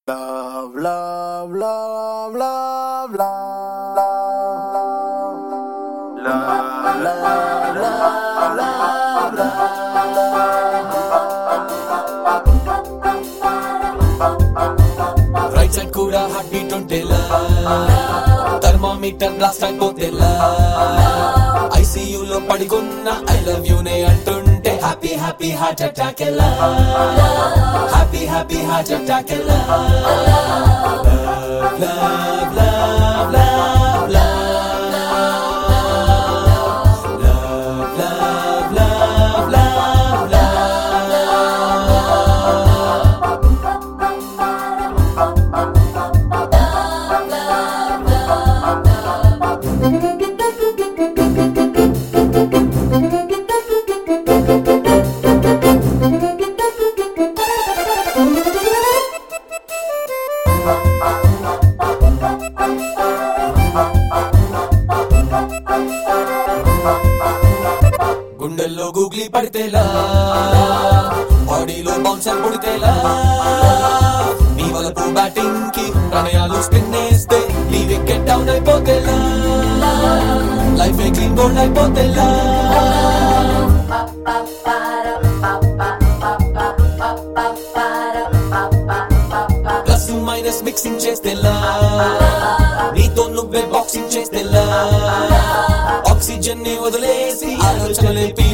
Love, love, love, love, love, love, love, love, love, love, right side కూడా heart beat ఉంటేలా thermometer blast అయిపోతేలా ఐసీయూలో పడుకున్న I love you నే అంటుంటే హ్యాపీ హ్యాపీ హార్ట్ అటాక్ ఎలా హ్యాపీ హ్యాపీ హార్ట్ అటాక్ ఎలా love love love love love love love గుండెల్లో గూగ్లీ పడితేలా బాడీలో బౌన్సర్ పుడితేలా నీ వలపు బ్యాటింగ్ కి ప్రణయాలు స్పిన్ వేస్తే నీ వికెట్ డౌన్ అయిపోతేలా లైఫ్ క్లీన్ బోల్డ్ అయిపోతేలా ప్లస్ మైనస్ మిక్సింగ్ చేస్తేలా నీతో నువ్వే బాక్సింగ్ చేస్తేలా ఆక్సిజన్ ని వదిలేసి ఆలోచనలే